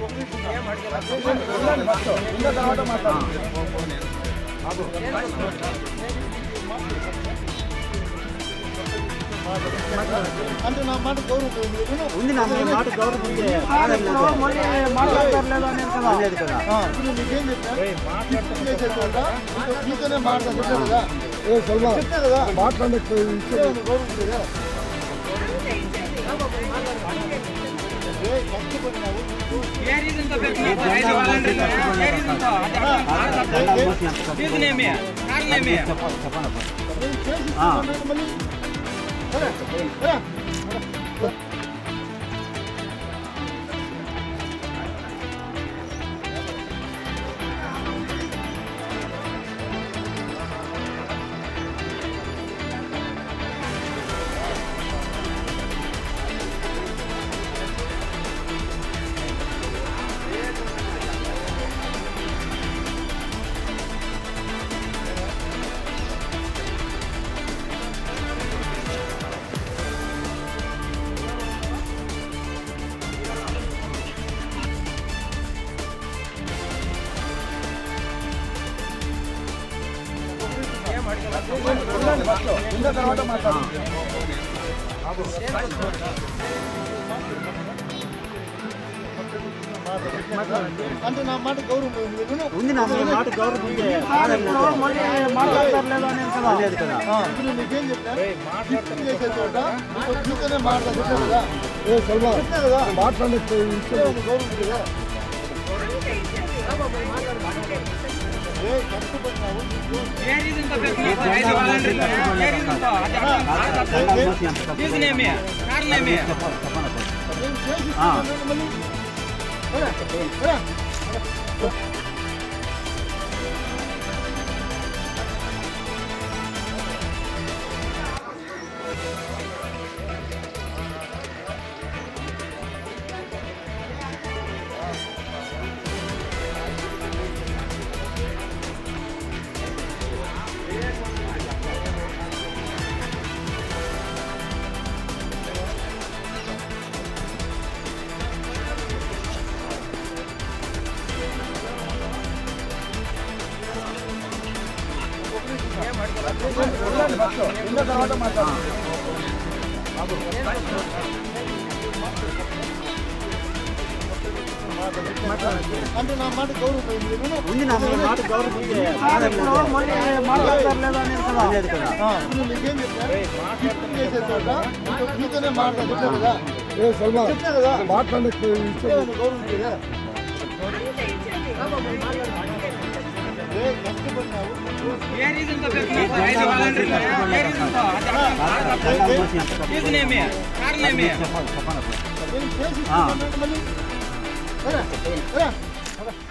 అంటే నా మాట గౌరవం ఉంది నా మీ మాట గౌరవం ఉంది లేదు కదా ఇప్పుడు నీకేం చెప్పా చేసేటోడా నీతోనే మాట్లాడుతున్నా కదా ఏ సల్మా చెప్తా కదా మాట్లాడకపోయి గౌరవం ఉంది కదా ఏ కష్టపడినావు చెప్పండి చెప్పండి నేను చేసి ఆ. మళ్ళీ రా, రా. అంటే నా మాట గౌరవం ఉంది కదా ఉంది నా మీ మాట గౌరవం ఉంది లేదు కదా ఇప్పుడు నీకేం చెప్పా చేసేటోడా నీతోనే మాట్లాడుతున్నా కదా ఏ సల్మా చెప్తా కదా మాట్లాడకపోయి గౌరవం ఉంది కదా ఏ కష్టపడినావు చెప్పండి చెప్పండి నేను చేసి ఆ. మళ్ళీ రా, రా. అంటే నా మాట గౌరవం ఉంది కదా ఉంది నా మీ మాట గౌరవం ఉంది లేదు కదా ఇప్పుడు నీకేం చెప్పా చేసేటోడా నీతోనే మాట్లాడుతున్నా కదా ఏ సల్మా చెప్తా కదా మాట్లాడకపోయి గౌరవం ఉంది కదా ఏ కష్టపడినావు చెప్పండి చెప్పండి నేను చేసి ఆ. మళ్ళీ రా, రా.